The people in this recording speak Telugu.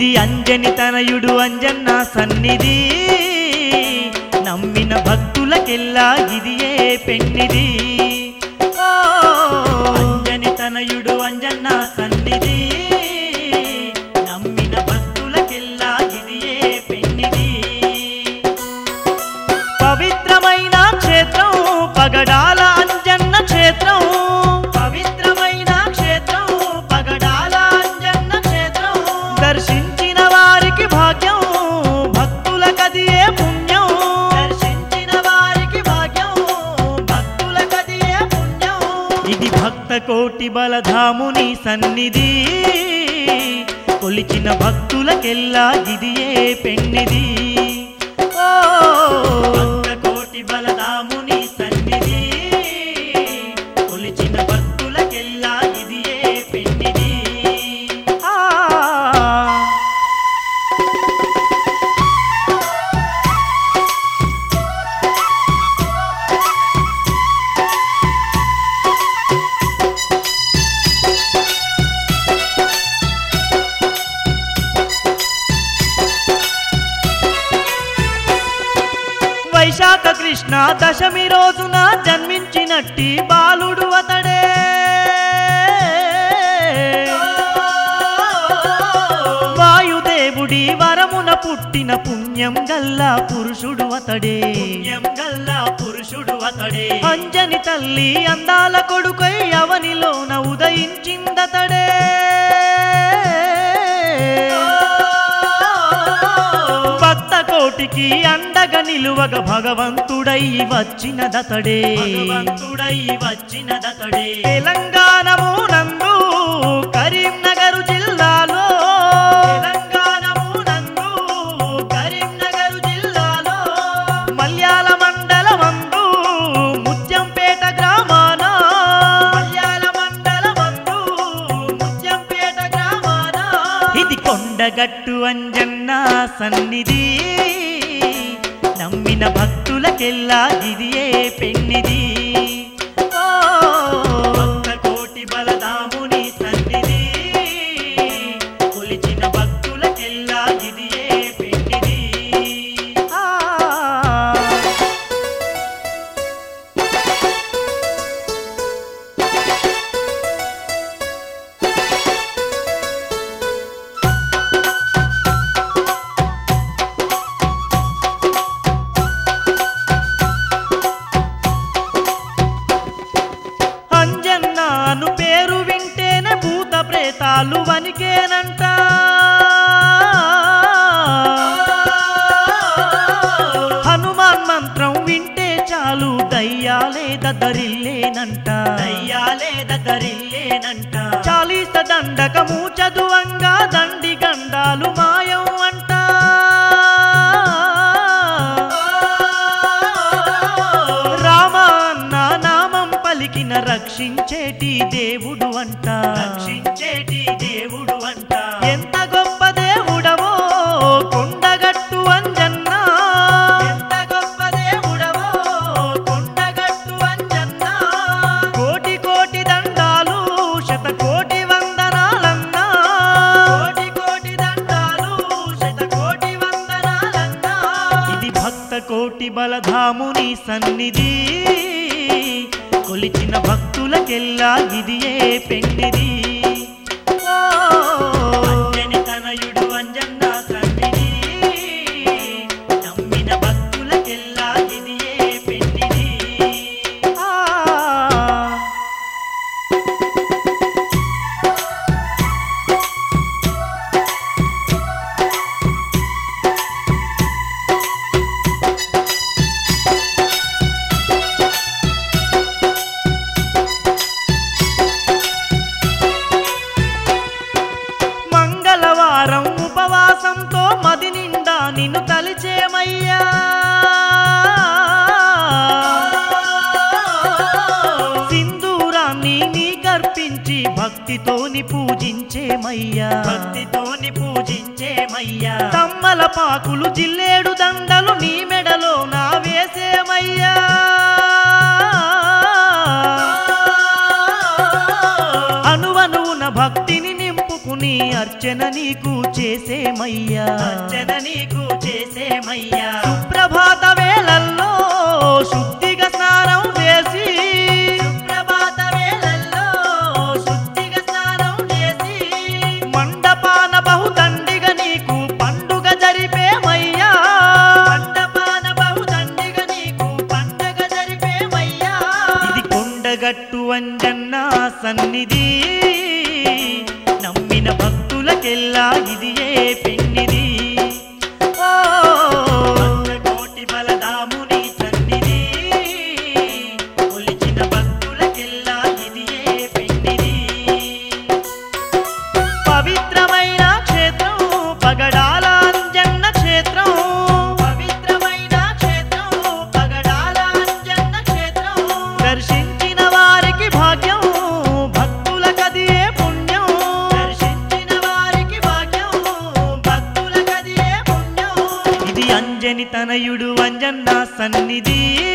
ఇది అంజని తనయుడు అంజన్న సన్నిధి నమ్మిన భక్తులకెల్లా ఇది ఏ పెన్నిది ఓ, అంజని తనయుడు అంజన్న సన్నిధి నమ్మిన భక్తులకెల్లా ఇది ఏ పెన్నిది పవిత్రమైన క్షేత్రం పగడాల అంజన్న క్షేత్రం పవిత్రమైన క్షేత్రం పగడాల అంజన్న క్షేత్రం దర్శించిన వారికి భాగ్యం భక్తుల కదియే పుణ్యం దర్శించిన వారికి భాగ్యం భక్తుల కదియే పుణ్యం ఇది భక్త కోటి బలధాముని సన్నిధి కొలిచిన భక్తులకెల్లా ఇదియే పెన్నిది ఓ భక్త కోటి బలధాముని సన్నిధి కొలిచిన భక్తులకెల్లా ఇదియే పెన్నిది ఆ వైశాఖ కృష్ణ దశమి రోజున జన్మించినట్టి బాలుడు అతడే వాయుదేవుడి వరమున పుట్టిన పుణ్యం గల్లా పురుషుడు అతడే పుణ్యం గల్లా పురుషుడు అతడే అంజని తల్లి అందాల కొడుకై అవనిలోన ఉదయించిందతడే భక్త కోటికి అండగా నిలువగ భగవంతుడై వచ్చినదతడే భగవంతుడై వచ్చినదతడే తెలంగాణమునందు కరీంనగర్ జిల్లాలో తెలంగాణమునందు కరీంనగర్ జిల్లాలో మల్యాల మండలమందు ముత్యంపేట గ్రామాన మల్యాల మండలమందు ముత్యంపేట గ్రామాన ఇది కొండగట్టు అంజన్న సన్నిధి నమ్మిన భక్తులకెల్లా ఇది ఏ పెన్నిది ఓ, భక్త కోటి బలదాముని సన్నిధి కొలిచిన భక్తులకెల్లా ఇది ఏ పెన్నిది ఆ అంజన్నాను పేరు వింటేనే భూత ప్రేతాలు వనికేనంట హనుమాన్ మంత్రం వింటే చాలు దయ్యాలే దద్దరిల్లేనంట దయ్యాలే దద్దరిల్లేనంట చాలీస దండకము చదువంగా దండి గండాలు మాయం అంట రామ అన్న నామం పలికిన రక్షించేటి దేవుడు అంట రక్షించేటి దేవుడు అంట ఎంత గొప్ప దేవుడవో కొండగట్టు అంజన్న ఎంత గొప్ప దేవుడవో కొండగట్టు అంజన్న కోటి కోటి దండాలు శత కోటి వందనాలన్నా కోటి కోటి దండాలు శత కోటి వందనాలన్నా ఇది భక్త కోటి బలధాముని సన్నిధి కొలిచిన భక్తులకెల్లా ఇది ఏ పెన్నిది ఓ, అంజని తనయుడు అంజన్న సన్నిధి నమ్మిన భక్తులకెల్లా ఇది ఏ పెన్నిది ఆ మంగళవారం ఉపవాసంతో మది నిండా నిన్ను తలిచేమయ్యా సింధూరాన్ని నీకర్పించి భక్తితోని పూజించేమయ్యా భక్తితోని పూజించేమయ్యా తమ్మల పాకులు జిల్లేడు దండలు నీ మెడలో నా వేసేమయ్యా అనువనువున భక్తిని నింపుకుని అర్చ అర్చన నీకు చేసేమయ్యా అర్చన నీకు చేసేమయ్యా సుప్రభాత వేళల్లో శుద్ధిగా స్నానం చేసి సుప్రభాత వేళల్లో శుద్ధిగా స్నానం చేసి మండపాన బహుదండిగా నీకు పండుగ జరిపేమయ్యా మండపాన బహుదండిగా నీకు పండగ జరిపేమయ్యా ఇది కొండగట్టు అంజన్న సన్నిధి నమ్మిన భక్తులకెల్లా ఇది ఏ పెన్నిది ఓ కోటి బలదాముని సన్నిధి కొలిచిన భక్తులకెల్లా ఇది ఏ పెన్నిది పవిత్రమైన క్షేత్రం పగడాల అంజన్న క్షేత్రం పవిత్రమైన క్షేత్రం పగడాల అంజన్న క్షేత్రం దర్శించిన వారికి భాగ్యం భక్తులకది ఏ పుణ్యం దర్శించిన వారికి భాగ్యం భక్తులకది ఏ పుణ్యం ఇది అంజని తనయుడు అంజన్న సన్నిధి